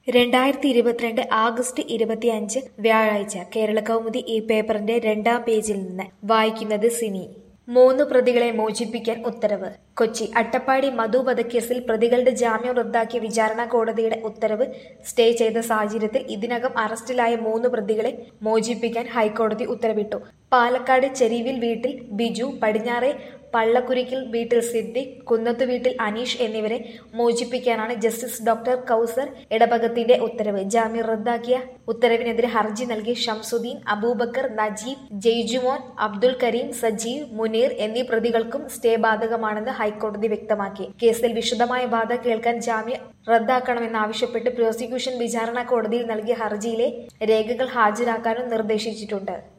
രണ്ടായിരത്തി ഇരുപത്തിരണ്ട് ആഗസ്റ്റ് ഇരുപത്തിയഞ്ച് വ്യാഴാഴ്ച കേരളകൗമുദി ഈ പേപ്പറിന്റെ രണ്ടാം പേജിൽ നിന്ന് വായിക്കുന്നത് സിനി മൂന്ന് പ്രതികളെ മോചിപ്പിക്കാൻ ഉത്തരവ് കൊച്ചി അട്ടപ്പാടി മധു വധക്കേസിൽ പ്രതികളുടെ ജാമ്യം റദ്ദാക്കിയ വിചാരണ കോടതിയുടെ ഉത്തരവ് സ്റ്റേ ചെയ്ത സാഹചര്യത്തിൽ ഇതിനകം അറസ്റ്റിലായ മൂന്ന് പ്രതികളെ മോചിപ്പിക്കാൻ ഹൈക്കോടതി ഉത്തരവിട്ടു പാലക്കാട് ചെരിവിൽ വീട്ടിൽ ബിജു പടിഞ്ഞാറെ പള്ളക്കുരിക്കിൽ വീട്ടിൽ സിദ്ദിഖ് കുന്നത്തു വീട്ടിൽ അനീഷ് എന്നിവരെ മോചിപ്പിക്കാനാണ് ജസ്റ്റിസ് ഡോക്ടർ കൗസർ ഇടപകത്തിന്റെ ഉത്തരവ് ജാമ്യം റദ്ദാക്കിയ ഉത്തരവിനെതിരെ ഹർജി നൽകി ഷംസുദ്ദീൻ അബൂബക്കർ നജീബ് ജെയ്ജുമോൻ അബ്ദുൽ കരീം സജീവ് മുനീർ എന്നീ പ്രതികൾക്കും സ്റ്റേ ബാധകമാണെന്ന് ഹൈക്കോടതി വ്യക്തമാക്കി കേസിൽ വിശദമായ വാദം കേൾക്കാൻ ജാമ്യം റദ്ദാക്കണമെന്നാവശ്യപ്പെട്ട് പ്രോസിക്യൂഷൻ വിചാരണ കോടതിയിൽ നൽകിയ ഹർജിയിലെ രേഖകൾ ഹാജരാക്കാനും നിർദ്ദേശിച്ചിട്ടുണ്ട്